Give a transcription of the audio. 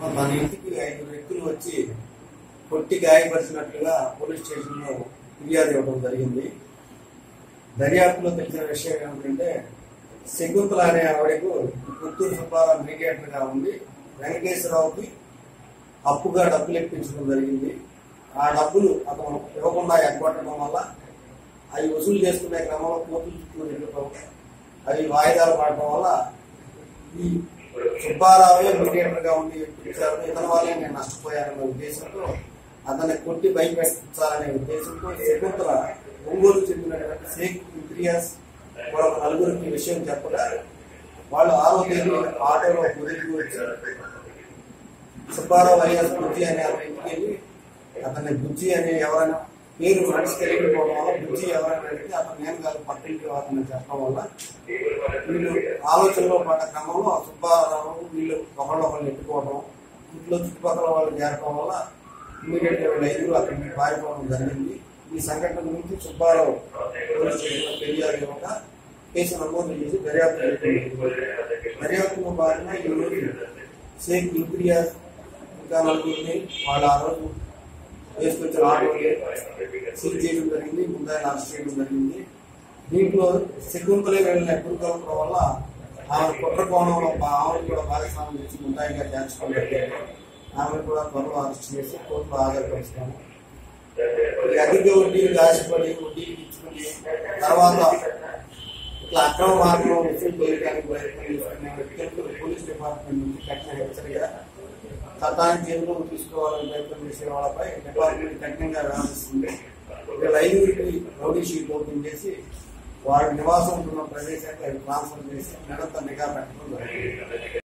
మన ఇంటికి ఐదు వ్యక్తులు వచ్చి కొట్టి గాయపరిచినట్లుగా పోలీస్ స్టేషన్ లో ఫిర్యాదు ఇవ్వడం జరిగింది దర్యాప్తులో తెలిసిన విషయం ఏమిటంటే శకుంతల అనే ఆవిడకు పుత్తూరు సుబ్బారావు మీడియేటర్ గా ఉంది వెంకటేశ్వరరావుకి అప్పుగా డబ్బులు ఇప్పించడం జరిగింది ఆ డబ్బులు అతను ఇవ్వకుండా ఎగ్గొట్టడం వల్ల అవి వసూలు చేసుకునే క్రమంలో కోర్టులు చుట్టూ తిరగటం అవి వాయిదాలు పడటం వల్ల ఈ సుబ్బారావే మీడియేటర్ గా ఉండి ఇప్పించారు ఇతని వల్లే నేను నష్టపోయాననే ఉద్దేశంతో అతన్ని కొట్టి భయపెట్టించాలనే ఉద్దేశంతో శకుంతల ఒంగోలు చెందినటువంటి షేక్ ఇంద్రియాస్ మరొక నలుగురికి ఈ విషయం చెప్పగా వాళ్ళు ఆరో తేదీ ఆటోలో కుదిరికి వచ్చి సుబ్బారావు అలియాస్ బుజ్జి అనే అతని ఇంటికి వెళ్ళి అతన్ని బుజ్జి అనే ఎవరైనా పేరు మనిషి తెలియకపోవడం వల్ల బుజ్జి ఎవరైనా అడిగితే అతను నేను కాదు పక్కింటి అతను చెప్పడం వల్ల వీళ్ళు ఆలోచనలో పడ్డ క్రమంలో సుబ్బారావు వీళ్ళు ఒకళ్ళొకళ్ళు ఎత్తుకోవడం ఇంట్లో చుట్టుపక్కల వాళ్ళు చేరడం వల్ల ఇమీడియట్ గా వీళ్ళు ఐదుగురు అక్కడి నుంచి పారిపోవడం జరిగింది ఈ సంఘటన గురించి సుబ్బారావు పోలీస్ స్టేషన్లో ఫిర్యాదు ఇవ్వగా కేసు నమోదు చేసి దర్యాప్తు చేస్తుంది దర్యాప్తులో భాగంగా ఈ రోజు షేక్ ఇంప్రియాజ్ ఇంకా నలుగురిని వాళ్ళ ఆ రోజు వేసుకొచ్చిన ఆటోని సీజ్ చేయడం జరిగింది ముందాయిని అరెస్ట్ చేయడం జరిగింది దీంట్లో శకుంతలే వెళ్ళిన ఎప్పుడు కలపడం వల్ల ఆమె కుట్ర కోణంలో బా- ఆమెను కూడా భాగస్వామ్యం చేసి ముందాయిగా చేర్చుకోవడం జరిగింది ఆమెను కూడా త్వరలో అరెస్ట్ చేసి కోర్టులో హాజరుపరుస్తాము ఈ అధిక వడ్డీలు ఆశపడి వడ్డీలు ఇచ్చుకుని తర్వాత ఇట్లా అక్రమ మార్గంలో వసూలు చేయడానికి ప్రయత్నం చేస్తున్న వ్యక్తులకు పోలీస్ డిపార్ట్మెంట్ నుంచి కఠిన హెచ్చరిక చట్టాన్ని చేతిలోకి తీసుకోవాలని ప్రయత్నం చేసే వాళ్ళపై డిపార్ట్మెంట్ కఠినంగా వ్యవహరిస్తుంది వీళ్ళ ఐదుగురికి రౌడీ షీట్ ఓపెన్ చేసి వారి నివాసం ఉంటున్న ప్రదేశానికి అవి ట్రాన్స్ఫర్ చేసి నిరంతర నిఘా పెట్టడం జరిగింది